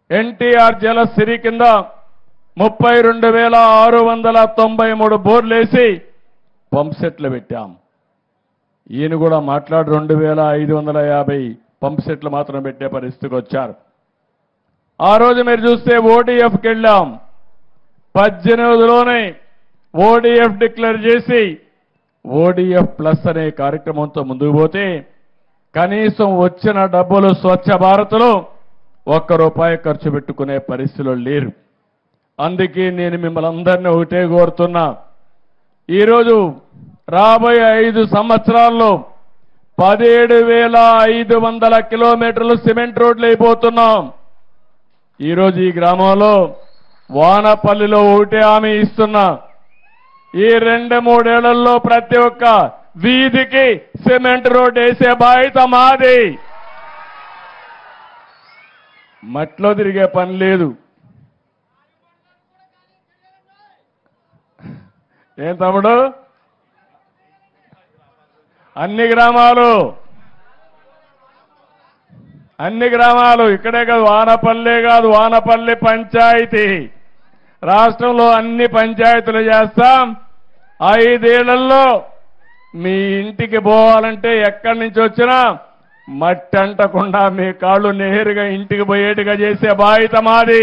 ఎన్టీఆర్ జలసిరి కింద ముప్పై రెండు వేల ఆరు వందల తొంభై మూడు బోర్లేసి పంప్ సెట్లు పెట్టాం ఈయన కూడా మాట్లాడి రెండు వేల ఐదు వందల యాభై పంప్ సెట్లు మాత్రం పెట్టే పరిస్థితికి వచ్చారు ఆ రోజు మీరు చూస్తే ఓడిఎఫ్కి వెళ్ళాం పద్దెనిమిదిలోనే ఓడిఎఫ్ డిక్లేర్ చేసి ఓడిఎఫ్ ప్లస్ అనే కార్యక్రమంతో ముందుకు పోతే కనీసం వచ్చిన డబ్బులు స్వచ్ఛ భారత్లో ఒక్క రూపాయి ఖర్చు పెట్టుకునే పరిస్థితులు లేరు అందుకే నేను మిమ్మల్ని అందరినీ ఒకటే కోరుతున్నా ఈరోజు రాబోయే ఐదు సంవత్సరాల్లో పదిహేడు వేల ఐదు వందల కిలోమీటర్లు సిమెంట్ రోడ్లు అయిపోతున్నాం ఈరోజు ఈ గ్రామంలో వానపల్లిలో ఒకటే హామీ ఇస్తున్నా ఈ రెండు మూడేళ్లలో ప్రతి ఒక్క వీధికి సిమెంట్ రోడ్ వేసే బాధ్యత మాది మట్లో తిరిగే పని లేదు ఏం తమ్ముడు అన్ని గ్రామాలు అన్ని గ్రామాలు ఇక్కడే కాదు వానపల్లె కాదు వానపల్లి పంచాయతీ రాష్ట్రంలో అన్ని పంచాయతీలు చేస్తాం ఐదేళ్లలో మీ ఇంటికి పోవాలంటే ఎక్కడి నుంచి వచ్చినా మట్టి అంటకుండా మీ కాళ్ళు నేరుగా ఇంటికి పోయేట్టుగా చేసే బాధ్యత మాది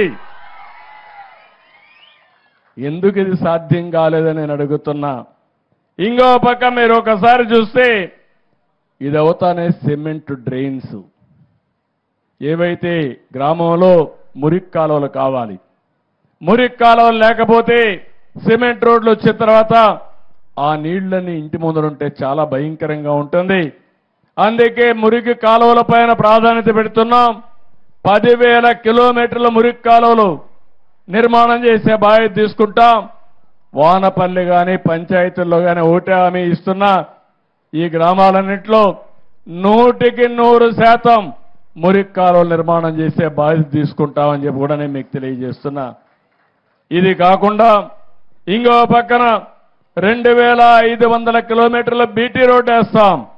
ఎందుకు ఇది సాధ్యం కాలేదని నేను అడుగుతున్నా ఇంకో పక్క మీరు ఒకసారి చూస్తే ఇది అవుతానే సిమెంట్ డ్రైన్స్ ఏవైతే గ్రామంలో మురికి కాలువలు కావాలి మురికి కాలువలు లేకపోతే సిమెంట్ రోడ్లు వచ్చిన తర్వాత ఆ నీళ్లని ఇంటి ముందరుంటే చాలా భయంకరంగా ఉంటుంది అందుకే మురికి కాలువల పైన ప్రాధాన్యత పెడుతున్నాం పదివేల కిలోమీటర్ల మురికి కాలువలు నిర్మాణం చేసే బాధ్యత తీసుకుంటాం వానపల్లి కానీ పంచాయతీల్లో కానీ ఒకటే హామీ ఇస్తున్నా ఈ గ్రామాలన్నింటిలో నూటికి నూరు శాతం మురికి కాలువలు నిర్మాణం చేసే బాధ్యత తీసుకుంటామని చెప్పి కూడా నేను మీకు తెలియజేస్తున్నా ఇది కాకుండా ఇంకో పక్కన రెండు వేల ఐదు వందల కిలోమీటర్ల బీటీ రోడ్ వేస్తాం